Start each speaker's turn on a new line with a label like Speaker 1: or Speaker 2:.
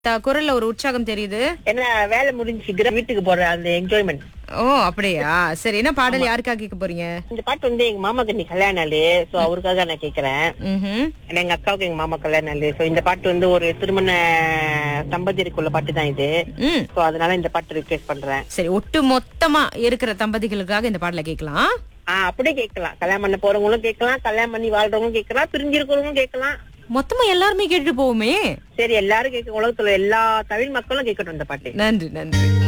Speaker 1: த- குரல்ல ஒரு உற்சாகம் தெரியுது
Speaker 2: என்ன வேலை முடிஞ்சு சீக்கிரம் வீட்டுக்கு போற அந்த என்ஜாய்மெண்ட்
Speaker 1: ஓ அப்படியா சரி என்ன பாடல் யாருக்காக கேட்க போறீங்க
Speaker 2: இந்த பாட்டு வந்து எங்க மாமாக்கு இன்னைக்கு கல்யாண நாள் சோ அவருக்காக நான் கேக்குறேன்
Speaker 1: ம்ஹும்.
Speaker 2: ஏன்னா எங்க அக்காவுக்கு எங்க மாமா கல்யாண நாள் சோ இந்த பாட்டு வந்து ஒரு திருமண தம்பதியருக்குள்ள பாட்டு தான் இது
Speaker 1: ம்
Speaker 2: சோ அதனால இந்த பாட்டு ரிக்வெஸ்ட் பண்றேன்
Speaker 1: சரி ஒட்டு மொத்தமா இருக்கிற தம்பதிகளுக்காக இந்த பாடலை கேட்கலாம்
Speaker 2: ஆஹ் அப்படியே கேட்கலாம் கல்யாணம் பண்ண போறவங்களும் கேட்கலாம் கல்யாணம் பண்ணி வாழ்றவங்களும் கேட்கலாம் பிரிஞ்சிருக்கிறவங்களும் கேட்கலாம்
Speaker 1: மொத்தமா எல்லாருமே கேட்டுட்டு போவோமே
Speaker 2: சரி எல்லாரும் கேட்க உலகத்துல எல்லா தமிழ் மக்களும் கேட்கட்டும் இந்த பாட்டு
Speaker 1: நன்றி நன்றி